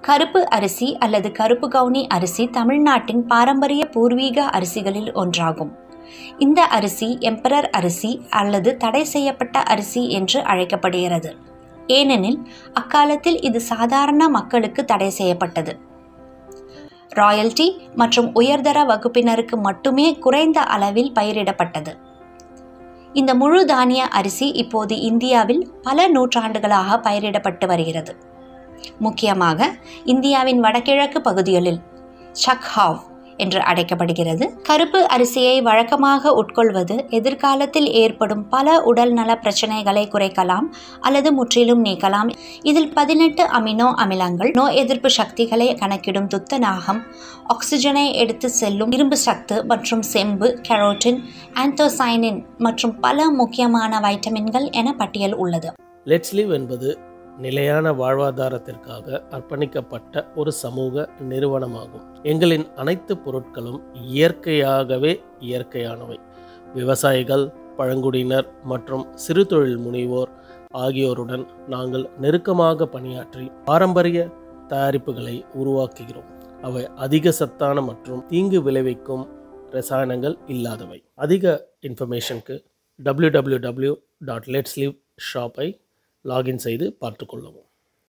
கருப்பு அரிசி அல்லது கருப்பு கவுனி அரிசி தமிழ்நாட்டின் பாரம்பரிய பூர்வீக அரிசிகளில் ஒன்றாகும் இந்த அரிசி எம்பரர் அரிசி அல்லது தடை செய்யப்பட்ட அரிசி என்று அழைக்கப்படுகிறது ஏனெனில் அக்காலத்தில் இது சாதாரண மக்களுக்கு தடை செய்யப்பட்டது ராயல்டி மற்றும் உயர்தர வகுப்பினருக்கு மட்டுமே குறைந்த அளவில் பயிரிடப்பட்டது இந்த முழு தானிய அரிசி இப்போது இந்தியாவில் பல நூற்றாண்டுகளாக பயிரிடப்பட்டு வருகிறது முக்கியமாக இந்தியாவின் வடகிழக்கு பகுதிகளில் ஷக்ஹாவ் என்று அழைக்கப்படுகிறது கருப்பு அரிசியை வழக்கமாக உட்கொள்வது எதிர்காலத்தில் ஏற்படும் பல உடல்நல பிரச்சனைகளை குறைக்கலாம் அல்லது முற்றிலும் நீக்கலாம் இதில் பதினெட்டு அமினோ அமிலங்கள் நோய் எதிர்ப்பு சக்திகளை கணக்கிடும் துத்தநாகம் ஆக்சிஜனை எடுத்து செல்லும் இரும்பு சத்து மற்றும் செம்பு கெரோட்டின் ஆந்தோசைனின் மற்றும் பல முக்கியமான வைட்டமின்கள் என பட்டியல் உள்ளது லெட்ஸ் லிவ் என்பது நிலையான வாழ்வாதாரத்திற்காக அர்ப்பணிக்கப்பட்ட ஒரு சமூக நிறுவனமாகும் எங்களின் அனைத்து பொருட்களும் இயற்கையாகவே இயற்கையானவை விவசாயிகள் பழங்குடியினர் மற்றும் சிறு தொழில் முனைவோர் ஆகியோருடன் நாங்கள் நெருக்கமாக பணியாற்றி பாரம்பரிய தயாரிப்புகளை உருவாக்குகிறோம் அவை அதிக சத்தான மற்றும் தீங்கு விளைவிக்கும் ரசாயனங்கள் இல்லாதவை அதிக இன்ஃபர்மேஷனுக்கு www.letslive டாட் ஷாப்பை லாகின் செய்து பார்த்துக்கொள்ளவும்